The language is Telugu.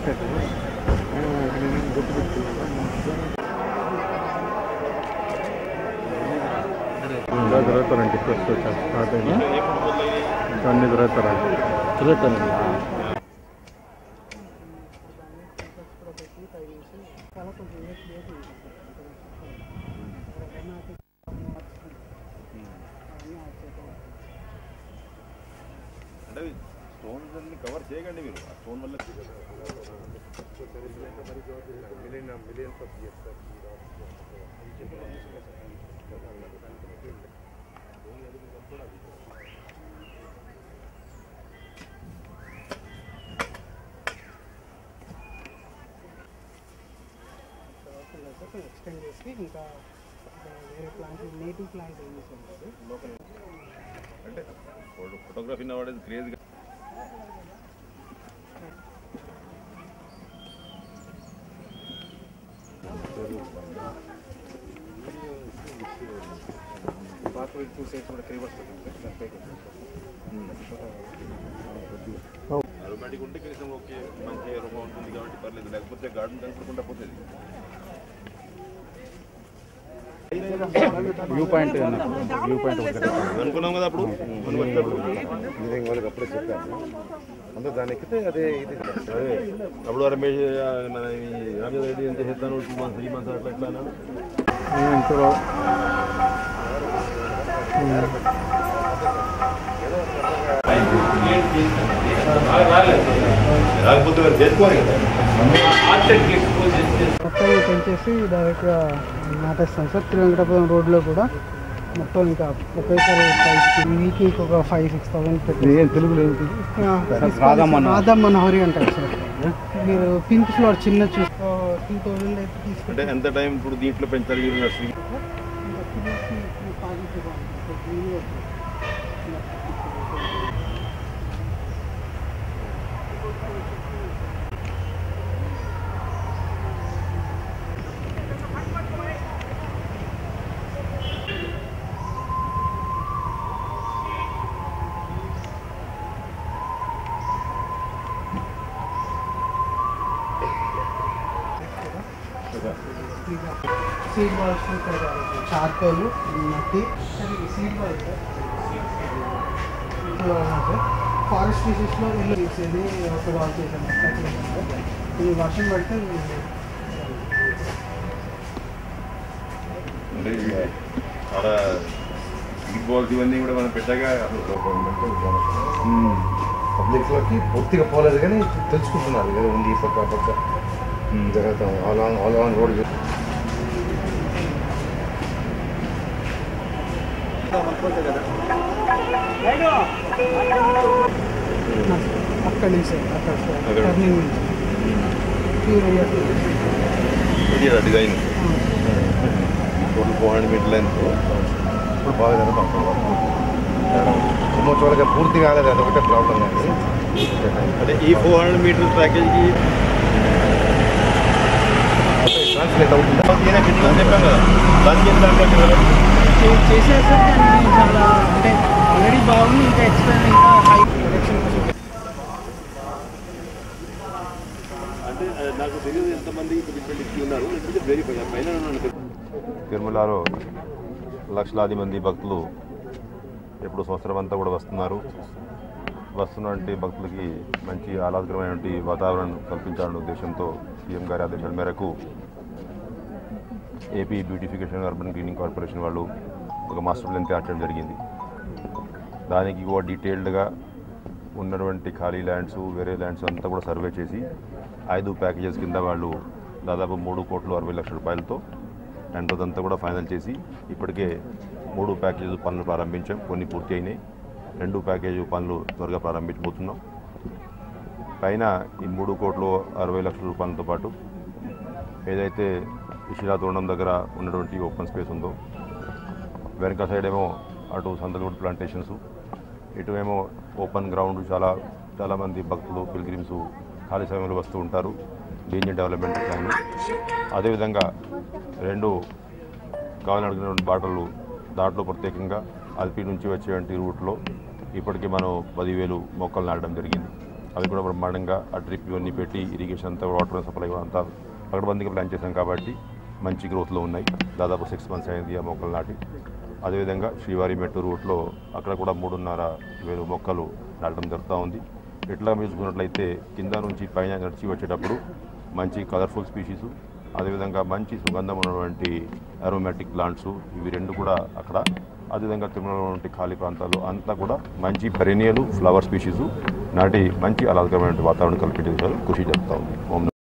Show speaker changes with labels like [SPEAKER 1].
[SPEAKER 1] ఇంకా తిరుగుతారండి ఫస్ట్ స్టార్ట్ అయింది ఇంకా అన్ని తిరుగుతారండి తిరుగుతారండి
[SPEAKER 2] అంటే స్టోన్స్ అన్ని కవర్ చేయకండి మీరు ఆ స్టోన్ వల్ల
[SPEAKER 3] ఎక్స్టెండ్ చేసి ఇంకా వేరే ప్లాంట్ నేటివ్ ప్లాంట్ ఏం చేశారు
[SPEAKER 2] అంటే ఫోటోగ్రఫీ నవాడేది క్రేజ్
[SPEAKER 3] టూ సైడ్స్ కూడా త్రీ వర్స్
[SPEAKER 2] అరోమాటిక్ ఉంటే కనీసం ఓకే మంచి అరోమా ఉంటుంది కాబట్టి పర్లేదు లేకపోతే గార్డెన్ కనపడకుండా పోతుంది
[SPEAKER 1] వ్యూ పాయింట్ వ్యూ పాయింట్ ఒకటి
[SPEAKER 2] అనుకున్నాం కదా అప్పుడు మనం వచ్చినప్పుడు
[SPEAKER 4] ఇంజనీరింగ్ వాళ్ళకి అప్పుడే చెప్పాను అందరూ దాని ఎక్కితే అదే ఇది
[SPEAKER 2] అదే అప్పుడు ఆ రమేష్ ఆ, మన ఈ రామచంద్ర రెడ్డి ఏం చేస్తాను టూ మంత్స్ త్రీ మంత్స్ అట్లా ఎట్లా అన్నాడు
[SPEAKER 1] ఇంట్లో
[SPEAKER 2] రాకపోతే వారు చేసుకోవాలి కదా
[SPEAKER 3] మొత్తం పెంచేసి డైరెక్ట్గా నాటేస్తాం సార్ తిరువెంకటపురం రోడ్లో కూడా మొత్తం ఇంకా ఒకేసారి ఫైవ్ వీక్కి ఒక ఫైవ్ సిక్స్ థౌసండ్ పెట్టి
[SPEAKER 1] ఏం తెలుగులో ఏంటి
[SPEAKER 3] రాధమ్మ రాధమ్మనహరి అంటారు సార్ మీరు పింక్ ఫ్లోర్ చిన్న చూసుకో టూ థౌజండ్ అయితే
[SPEAKER 2] అంటే
[SPEAKER 3] తీసుకుంటే
[SPEAKER 2] ఎంత టైం ఇప్పుడు దీంట్లో పెంచాలి మీరు నర్సరీ
[SPEAKER 3] సీడ్ బాల్స్ చార్కోల్ మట్టి సీడ్ బాల్ సార్ ఫారెస్ట్ పీసెస్లో ఇల్లు తీసేది ఒక బాల్ చేసాను ఇది వర్షం పడితే
[SPEAKER 2] అంటే ఇది ఆడ బిగ్ బాల్స్ ఇవన్నీ కూడా మనం పెట్టాక
[SPEAKER 4] పబ్లిక్లోకి పూర్తిగా పోలేదు కానీ తెలుసుకుంటున్నారు ఏదో ఉంది ఈ పక్క ఆ పక్క జరుగుతాం all on all on road
[SPEAKER 3] అక్కడి నుంచి అక్కడ
[SPEAKER 2] అక్కడ.
[SPEAKER 3] టర్నింగ్ నుంచి ప్యూర్
[SPEAKER 2] ఇది అదిగా అయింది total four hundred metre length
[SPEAKER 4] ఇప్పుడు బాగా జరుగుతాం ఆల్మోస్ట్ వాళ్ళకి పూర్తి కాలేదు అది ఒకటే ప్రాబ్లం కానీ
[SPEAKER 2] అంటే ఈ ఫోర్ హండ్రెడ్ మీటర్ ప్యాకేజ్కి
[SPEAKER 4] ట్రాన్స్లేట్ అవుతుంది
[SPEAKER 2] చెప్పాం కదా దానికి ఎంత అంటే కదా
[SPEAKER 3] చేసేది సార్ దాన్ని చాలా అంటే ఆల్రెడీ బాగుంది ఇంకా ఎక్స్ట్రా ఇంకా హై ప్రొడక్షన్ కోసం
[SPEAKER 2] అంటే ఆ, నాకు తెలియదు ఎంతమంది డిఫరెంట్ ఇచ్చి ఉన్నారు ఎందుకంటే వెరిఫై పైన ఉన్నాను తిరుమలలో లక్షలాది మంది భక్తులు ఎప్పుడు సంవత్సరం అంతా కూడా వస్తున్నారు వస్తున్నటువంటి భక్తులకి మంచి ఆహ్లాదకరమైనటువంటి వాతావరణం కల్పించాలనే ఉద్దేశంతో సీఎం గారి ఆదేశాల మేరకు AP beautification urban cleaning corporation వాళ్ళు ఒక మాస్టర్ ప్లాన్ తయారు చేయడం జరిగింది దానికి కూడా డీటెయిల్డ్గా ఉన్నటువంటి ఖాళీ ల్యాండ్స్ వేరే ల్యాండ్స్ అంతా కూడా సర్వే చేసి ఐదు ప్యాకేజెస్ కింద వాళ్ళు దాదాపు మూడు కోట్లు అరవై లక్షల రూపాయలతో అండ్ అదంతా కూడా ఫైనల్ చేసి ఇప్పటికే మూడు ప్యాకేజ్ పనులు ప్రారంభించాం కొన్ని పూర్తి అయినాయి రెండు ప్యాకేజ్ పనులు త్వరగా ప్రారంభించబోతున్నాం పైన ఈ మూడు కోట్లు అరవై లక్షల రూపాయలతో పాటు ఏదైతే ఇషిరాతోరణం దగ్గర ఉన్నటువంటి ఓపెన్ స్పేస్ ఉందో వెనక సైడ్ ఏమో అటు సందలూరు ప్లాంటేషన్స్ ఇటువేమో ఓపెన్ గ్రౌండ్ చాలా చాలామంది భక్తులు పిల్గ్రిమ్స్ ఖాళీ సమయంలో వస్తూ ఉంటారు డీజన్ డెవలప్మెంట్ ప్లాన్ అదేవిధంగా రెండు కావాలనుకున్నటువంటి బాటలు దాంట్లో ప్రత్యేకంగా అల్పి నుంచి వచ్చేటువంటి రూట్లో ఇప్పటికీ మనం పదివేలు మొక్కలు నాటడం జరిగింది అవి కూడా బ్రహ్మాండంగా ఆ డ్రిప్ ఇవన్నీ పెట్టి ఇరిగేషన్ అంతా వాటర్ సప్లై కూడా అంతా పకడ్బందీగా ప్లాన్ చేశాం కాబట్టి మంచి గ్రోత్లో ఉన్నాయి దాదాపు సిక్స్ మంత్స్ అయింది ఆ మొక్కలు నాటి అదేవిధంగా శ్రీవారి మెట్టు రూట్లో అక్కడ కూడా మూడున్నర వేలు మొక్కలు నాటడం జరుగుతూ ఉంది ఇట్లా మీరు చూసుకున్నట్లయితే కింద నుంచి పైన నడిచి వచ్చేటప్పుడు మంచి కలర్ఫుల్ స్పీషీస్ అదేవిధంగా మంచి సుగంధం ఉన్నటువంటి అరోమాటిక్ ప్లాంట్స్ ఇవి రెండు కూడా అక్కడ అదేవిధంగా తిరుమలలో ఉన్నటువంటి ఖాళీ ప్రాంతాలు అంతా కూడా మంచి పెరెనియలు ఫ్లవర్ స్పీషీస్ నాటి మంచి ఆహ్లాదకరమైన వాతావరణం కల్పించే కృషి జరుగుతూ ఉంది ఓం